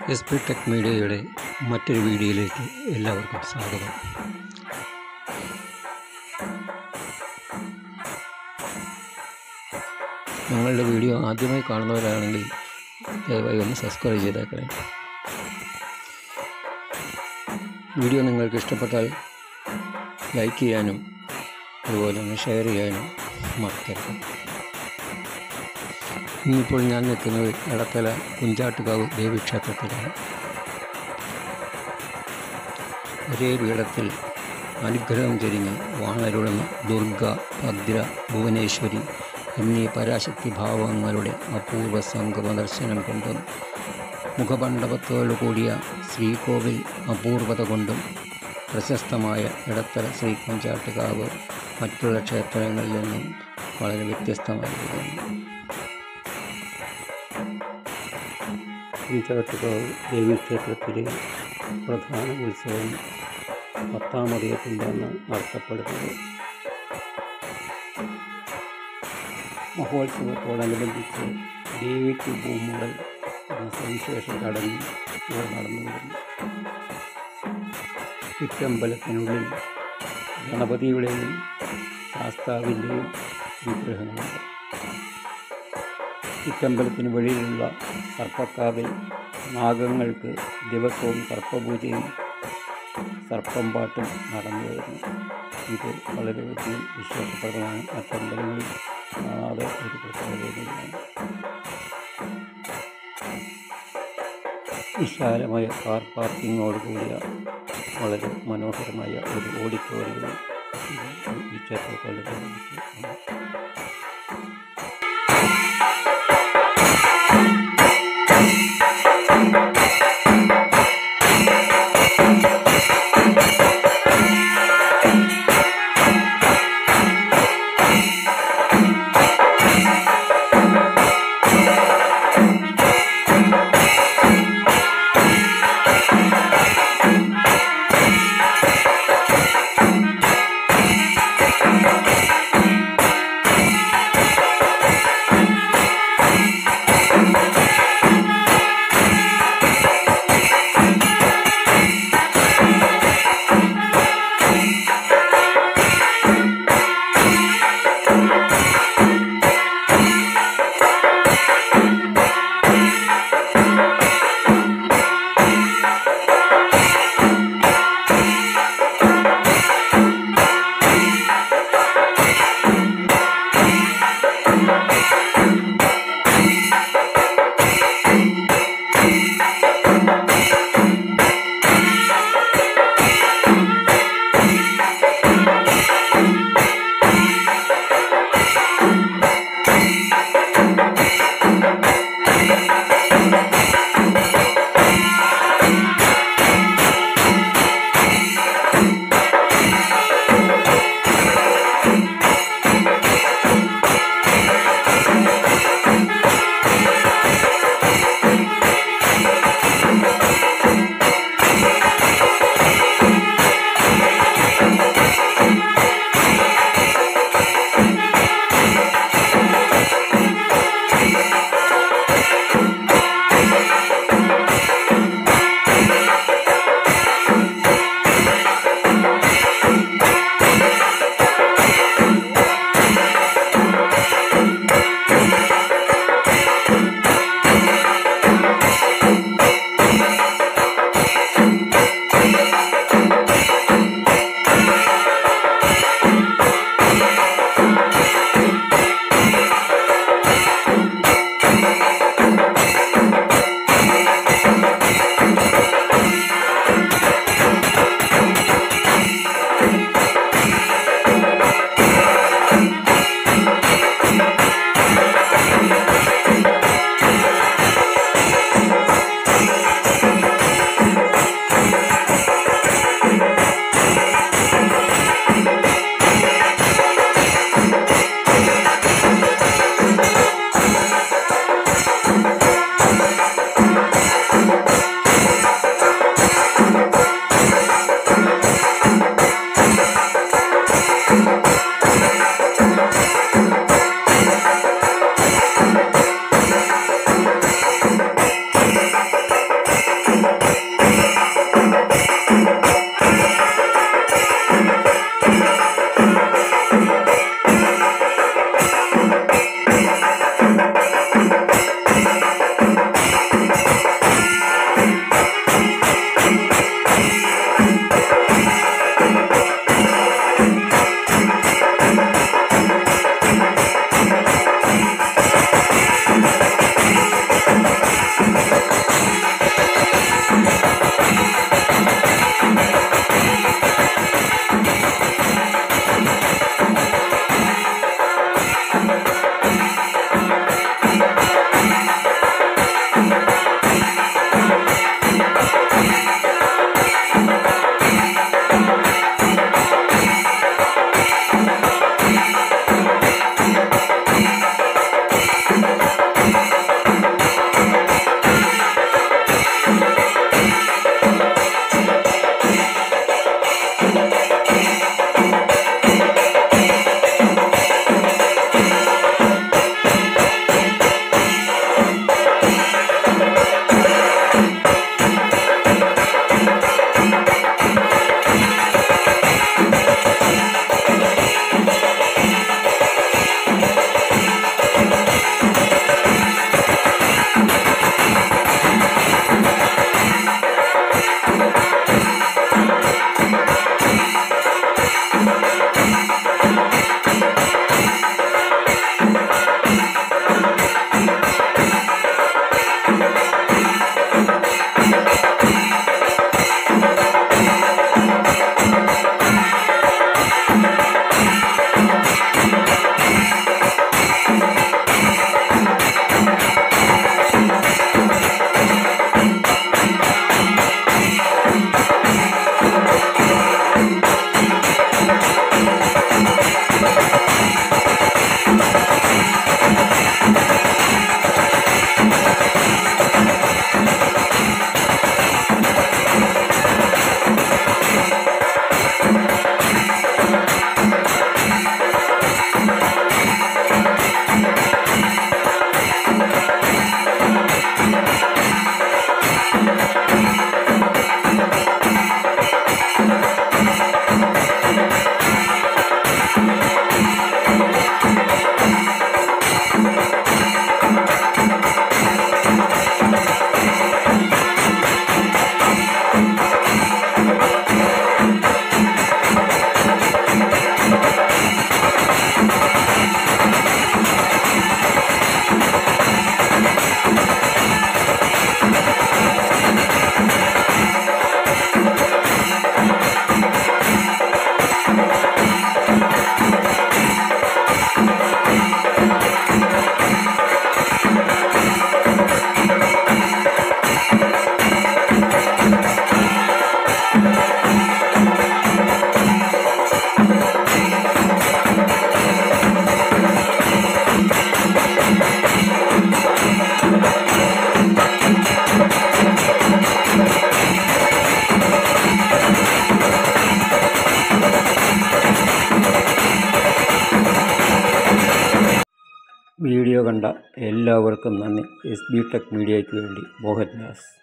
S P tech മീഡിയയുടെ മറ്റൊരു വീഡിയോയിലേക്ക് എല്ലാവർക്കും സ്വാഗതം ഞങ്ങളുടെ വീഡിയോ ആദ്യമായി കാണുന്നവരാണെങ്കിൽ ദയവായി ഒന്ന് സബ്സ്ക്രൈബ് ചെയ്തേക്കണേ വീഡിയോ നിങ്ങൾക്ക് ഇഷ്ടപ്പെട്ടാൽ ലൈക്ക് ചെയ്യാനും അതുപോലെ തന്നെ ഷെയർ ചെയ്യാനും മറക്കരുത് ഇന്നിപ്പോൾ ഞാൻ നിൽക്കുന്നത് എടത്തല കുഞ്ചാട്ടുകാവ് ദേവീക്ഷേത്രത്തിലാണ് ഒരേ പീഠത്തിൽ അനുഗ്രഹം ചെരിഞ്ഞ് വാണരുളുന്ന ദുർഗ ഭദ്ര ഭുവനേശ്വരി എന്നീ പരാശക്തി ഭാവങ്ങളുടെ അപൂർവ സംഗമ ദർശനം കൊണ്ടും മുഖമണ്ഡപത്തോടു കൂടിയ ശ്രീകോവിൽ അപൂർവത കൊണ്ടും പ്രശസ്തമായ ഇടത്തല ശ്രീ കുഞ്ചാട്ടുകാവ് മറ്റുള്ള ക്ഷേത്രങ്ങളിൽ നിന്നും വളരെ വ്യത്യസ്തമായിരിക്കുന്നു കുഞ്ചാട്ടുകാവ് ദേവീക്ഷേത്രത്തിലെ പ്രധാന ഉത്സവം പത്താമതയത്തിൻ്റെന്ന് നടത്തപ്പെടുന്നത് മഹോത്സവത്തോടനുബന്ധിച്ച് ദേവിക്ക് ഭൂമുടൽ എന്ന സവിശേഷ ചടങ്ങ് ഇവിടെ നടന്നു വരുന്നു ചുറ്റമ്പലത്തിനുള്ളിൽ ഗണപതിയുടെയും ശാസ്താവിൻ്റെയും വിഗ്രഹങ്ങളുണ്ട് ചുറ്റമ്പലത്തിന് വെളിയിലുള്ള സർപ്പക്കാവിൽ നാഗങ്ങൾക്ക് ദിവസവും സർപ്പപൂജയും സർപ്പം പാട്ടും നടന്നു വരുന്നു ഇത് വളരെയധികം വിശേഷപ്രദമാണ് മറ്റമ്പലങ്ങളിൽ കാണാതെ ഒരു പ്രത്യേകതയാണ് വിശാലമായ കാർ പാർക്കിങ്ങോട് കൂടിയ വളരെ മനോഹരമായ ഒരു ഓഡിറ്റോറിയം ഈ ക്ഷേത്രത്തോട് വീഡിയോ കണ്ട എല്ലാവർക്കും നന്ദി എസ് ബി ടെക് മീഡിയയ്ക്ക് വേണ്ടി മോഹൻദാസ്